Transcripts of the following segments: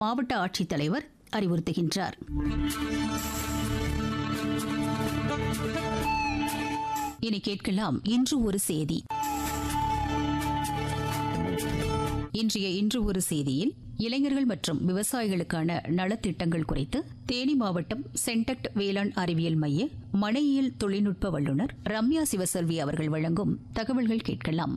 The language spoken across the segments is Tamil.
மாவட்ட ஆட்சித்தலைவர் அறிவுறுத்துகின்றார் இனி கேட்கலாம் இன்று ஒரு செய்தி இன்றைய இன்று ஒரு செய்தியில் இளைஞர்கள் மற்றும் விவசாயிகளுக்கான நலத்திட்டங்கள் குறித்து தேனி மாவட்டம் சென்டக்ட் வேளாண் அறிவியல் மைய மனையியல் தொழில்நுட்ப வல்லுநர் ரம்யா சிவசெல்வி அவர்கள் வழங்கும் தகவல்கள் கேட்கலாம்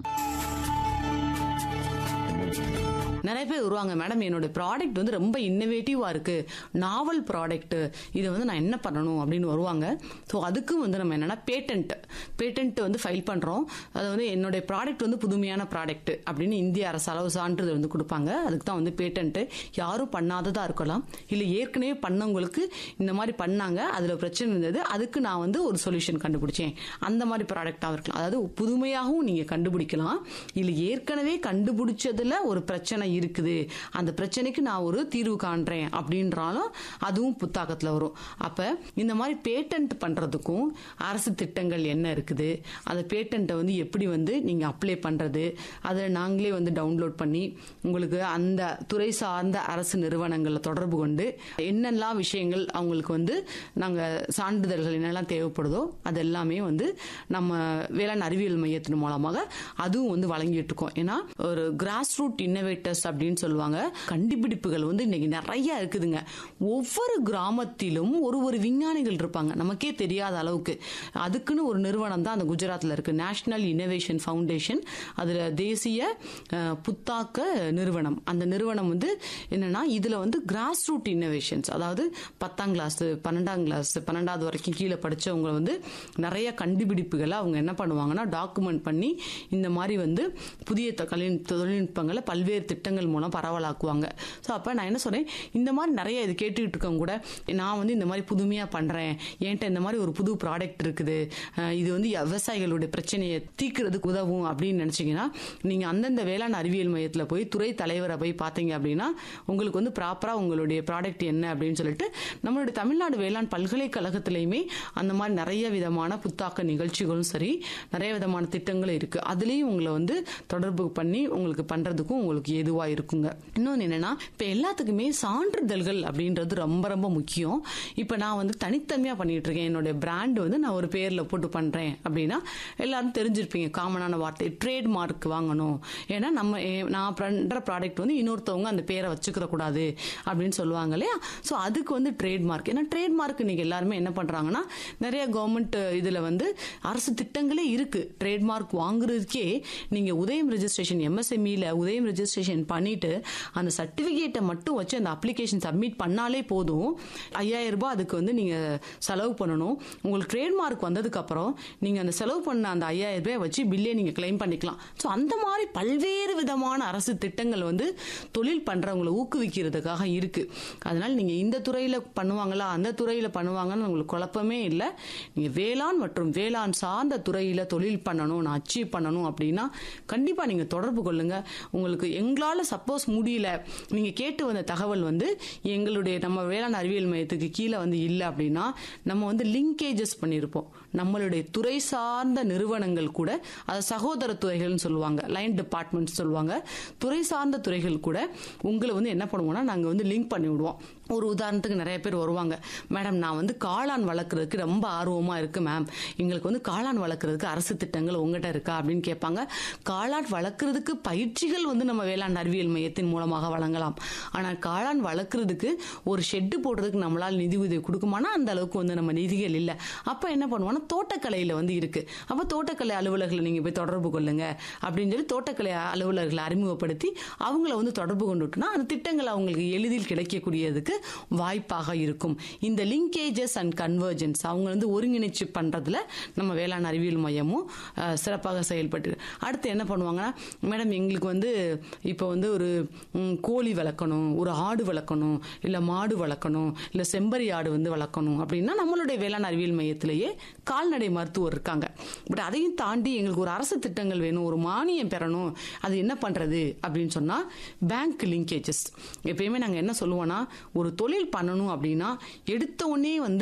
நிறைய பேர் வருவாங்க மேடம் என்னோட ப்ராடக்ட் வந்து ரொம்ப இன்னோவேட்டிவா இருக்கு நாவல் ப்ராடக்ட் இதை வந்து நான் என்ன பண்ணணும் அப்படின்னு வருவாங்க ஸோ அதுக்கும் வந்து நம்ம என்னன்னா பேட்டன்ட் பேட்டன்ட் வந்து ஃபைல் பண்றோம் அது வந்து என்னுடைய ப்ராடக்ட் வந்து புதுமையான ப்ராடக்ட் அப்படின்னு இந்திய அரசு அளவு சான்றிதழ் வந்து கொடுப்பாங்க அதுக்கு தான் வந்து பேட்டன்ட் யாரும் பண்ணாததா இருக்கலாம் இல்லை ஏற்கனவே பண்ணவங்களுக்கு இந்த மாதிரி பண்ணாங்க அதுல பிரச்சனை இருந்தது அதுக்கு நான் வந்து ஒரு சொல்யூஷன் கண்டுபிடிச்சேன் அந்த மாதிரி ப்ராடக்டாக இருக்கலாம் அதாவது புதுமையாகவும் நீங்க கண்டுபிடிக்கலாம் இல்லை ஏற்கனவே கண்டுபிடிச்சதுல ஒரு பிரச்சனை இருக்குது அந்த பிரச்சனைக்கு நான் ஒரு தீர்வு காண்றேன் அப்படின்றாலும் அதுவும் புத்தாக்கத்தில் வரும் அப்ப இந்த மாதிரி பேட்டன்ட் பண்றதுக்கும் அரசு திட்டங்கள் என்ன இருக்குது அந்த பேட்டன்ட்டை வந்து எப்படி வந்து நீங்க அப்ளை பண்றது அதை நாங்களே வந்து டவுன்லோட் பண்ணி உங்களுக்கு அந்த துறை சார்ந்த அரசு நிறுவனங்களை தொடர்பு கொண்டு என்னெல்லாம் விஷயங்கள் அவங்களுக்கு வந்து நாங்க சான்றிதழ்கள் என்னெல்லாம் தேவைப்படுதோ அது எல்லாமே வந்து நம்ம வேளாண் அறிவியல் மையத்தின் மூலமாக அதுவும் வந்து வழங்கிட்டு இருக்கோம் ஏன்னா ஒரு கிராஸ் ரூட் இன்னோவேட்டர்ஸ் அப்படின்னு சொல்லுவாங்க கண்டுபிடிப்புகள் வந்து இன்னைக்கு நிறைய இருக்குதுங்க ஒவ்வொரு கிராமத்திலும் ஒரு ஒரு விஞ்ஞானிகள் இருப்பாங்க நமக்கே தெரியாத அளவுக்கு அதுக்குன்னு ஒரு நிறுவனம் தான் அந்த குஜராத்ல இருக்கு நேஷனல் இன்னோவேஷன் ஃபவுண்டேஷன் அதுல தேசிய அஹ், புத்தாக்க நிறுவனம் அந்த நிறுவனம் வந்து என்னன்னா இதுல வந்து கிராஸ் ரூட் இன்னோவேஷன்ஸ் அதாவது பத்தாம் கிளாஸ் பன்னெண்டாம் கிளாஸ் பன்னெண்டாவது வரைக்கும் கீழே படிச்சவங்க வந்து நிறைய கண்டுபிடிப்புகளை அவங்க என்ன பண்ணுவாங்கன்னா டாக்குமெண்ட் பண்ணி இந்த மாதிரி வந்து புதிய த- கலின்- தொழில்நுட்பங்களை பல்வேறு திட்டங்கள் மூலம் பரவலாக்குவாங்க ஸோ அப்போ நான் என்ன சொன்னேன் இந்த மாதிரி நிறைய இது கேட்டுக்கிட்டு இருக்கவங்க கூட நான் வந்து இந்த மாதிரி புதுமையாக பண்ணுறேன் என்கிட்ட இந்த மாதிரி ஒரு புது ப்ராடக்ட் இருக்குது அஹ் இது வந்து விவசாயிகளுடைய பிரச்சனையை தீர்க்கிறதுக்கு உதவும் அப்படின்னு நினச்சிங்கன்னா நீங்கள் அந்தந்த வேளாண் அறிவியல் மையத்தில் போய் துறை தலைவரை போய் பார்த்தீங்க அப்படின்னா உங்களுக்கு வந்து ப்ராப்பராக உங்களுடைய ப்ராடக்ட் என்ன அப்படின்னு சொல்லிட்டு நம்மளுடைய தமிழ்நாடு வேளாண் பல்கலைக்கழகத்திலையுமே அந்த மாதிரி நிறைய விதமான புத்தாக்க நிகழ்ச்சிகளும் சரி நிறைய விதமான திட்டங்களும் இருக்கு அதுலேயும் உங்களை வந்து தொடர்பு பண்ணி உங்களுக்கு பண்றதுக்கும் உங்களுக்கு ஏதுவா இருக்குங்க இன்னொன்று என்னன்னா இப்போ எல்லாத்துக்குமே சான்றிதழ்கள் அப்படின்றது ரொம்ப ரொம்ப முக்கியம் இப்போ நான் வந்து தனித்தன்மையாக பண்ணிட்டு இருக்கேன் என்னுடைய பிராண்ட் வந்து நான் ஒரு பேரில் போட்டு பண்றேன் அப்படின்னா எல்லாரும் தெரிஞ்சிருப்பீங்க காமனான வார்த்தை ட்ரேட் மார்க் வாங்கணும் ஏன்னா நம்ம ஏ- நான் பண்ற ப்ராடக்ட் வந்து இன்னொருத்தவங்க அந்த பேரை வச்சுக்கிற கூடாது அப்படின்னு சொல்லுவாங்க இல்லையா ஸோ அதுக்கு வந்து ட்ரேட் மார்க் ஏன்னா ட்ரேட் மார்க் இன்னைக்கு எல்லாருமே என்ன பண்றாங்கன்னா நிறைய கவர்மெண்ட் இதுல வந்து அரசு திட்டங்களே இருக்கு ட்ரேட் மார்க் வாங்குறதுக்கே நீங்க உதயம் ரெஜிஸ்ட்ரேஷன் எம்எஸ்எம்இல உதயம் ரெஜிஸ்ட்ரேஷன் பண்ணிட்டு அந்த சர்டிபிகேட்டை மட்டும் வச்சு அந்த அப்ளிகேஷன் சப்மிட் பண்ணாலே போதும் ஐயாயிரம் ரூபாய் அதுக்கு வந்து நீங்க செலவு பண்ணணும் உங்களுக்கு ட்ரேட் மார்க் வந்ததுக்கு அப்புறம் நீங்க அந்த செலவு பண்ண அந்த ஐயாயிரம் ரூபாய் வச்சு பில்லே நீங்க கிளைம் பண்ணிக்கலாம் ஸோ அந்த மாதிரி பல்வேறு விதமான அரசு திட்டங்கள் வந்து தொழில் பண்றவங்களை ஊக்குவிக்கிறதுக்காக இருக்கு அதனால நீங்க இந்த துறையில பண்ணுவாங்களா அந்த துறையில பண்ணுவாங்கன்னு உங்களுக்கு குழப்பமே இல்லை நீங்க வேளாண் மற்றும் வேளாண் சார்ந்த துறையில தொழில் பண்ணணும் நான் அச்சீவ் பண்ணணும் அப்படின்னா கண்டிப்பா நீங்க தொடர்பு கொள்ளுங்க உங்களுக்கு எங்களால சப்போஸ் முடியல நீங்க கேட்டு வந்த தகவல் வந்து எங்களுடைய நம்ம வேளாண் அறிவியல் மையத்துக்கு கீழே வந்து இல்லை அப்படின்னா நம்ம வந்து லிங்கேஜஸ் பண்ணியிருப்போம் நம்மளுடைய துறை சார்ந்த நிறுவனங்கள் கூட அது சகோதர துறைகள்னு சொல்லுவாங்க லைன் டிபார்ட்மெண்ட் சொல்லுவாங்க துறை சார்ந்த துறைகள் கூட உங்களை வந்து என்ன பண்ணுவோம்னா நாங்கள் வந்து லிங்க் பண்ணி விடுவோம் ஒரு உதாரணத்துக்கு நிறைய பேர் வருவாங்க மேடம் நான் வந்து காளான் வளர்க்குறதுக்கு ரொம்ப ஆர்வமாக இருக்கு மேம் எங்களுக்கு வந்து காளான் வளர்க்குறதுக்கு அரசு திட்டங்கள் உங்ககிட்ட இருக்கா அப்படின்னு கேட்பாங்க காளான் வளர்க்குறதுக்கு பயிற்சிகள் வந்து நம்ம வேளாண் அறிவியல் மையத்தின் மூலமாக வழங்கலாம் ஆனால் காளான் வளர்க்குறதுக்கு ஒரு ஷெட்டு போடுறதுக்கு நம்மளால் நிதி உதவி கொடுக்குமானா அந்த அளவுக்கு வந்து நம்ம நிதிகள் இல்லை அப்போ என்ன பண்ணுவோம்னா தோட்டக்கலையில் வந்து இருக்கு அப்போ தோட்டக்கலை அலுவலர்களை நீங்கள் போய் தொடர்பு கொள்ளுங்க அப்படின்னு சொல்லி தோட்டக்கலை அலுவலர்களை அறிமுகப்படுத்தி அவங்கள வந்து தொடர்பு கொண்டுட்டோம்னா அந்த திட்டங்கள் அவங்களுக்கு எளிதில் கிடைக்கக்கூடியதுக்கு வாய்ப்பாக இருக்கும் இந்த லிங்கேஜஸ் அண்ட் கன்வர்ஜென்ஸ் அவங்க வந்து ஒருங்கிணைச்சு பண்றதுல நம்ம வேளாண் அறிவியல் மையமும் அஹ், சிறப்பாக செயல்பட்டு அடுத்து என்ன பண்ணுவாங்கன்னா மேடம் எங்களுக்கு வந்து இப்போ வந்து ஒரு ம், கோழி வளர்க்கணும் ஒரு ஆடு வளர்க்கணும் இல்லை மாடு வளர்க்கணும் இல்லை செம்பரி ஆடு வந்து வளர்க்கணும் அப்படின்னா நம்மளுடைய வேளாண் அறிவியல் மையத்திலேயே கால்நடை மருத்துவர் இருக்காங்க பட் அதையும் தாண்டி எங்களுக்கு ஒரு அரசு திட்டங்கள் வேணும் ஒரு மானியம் பெறணும் அது என்ன பண்றது அப்படின்னு சொன்னா பேங்க் லிங்கேஜஸ் எப்பயுமே நாங்க என்ன சொல்லுவோம்னா ஒரு தொழில் பண்ணணும் அப்படின்னா எடுத்த உடனே வந்து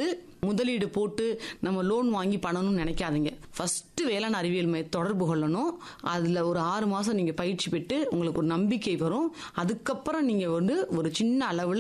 முதலீடு போட்டு நம்ம லோன் வாங்கி பண்ணணும்னு நினைக்காதீங்க ஃபர்ஸ்ட் வேளாண் அறிவியல் மைய தொடர்பு கொள்ளணும் அதுல ஒரு ஆறு மாசம் நீங்க பயிற்சி பெற்று உங்களுக்கு ஒரு நம்பிக்கை வரும் அதுக்கப்புறம் நீங்க வந்து ஒரு சின்ன அளவுல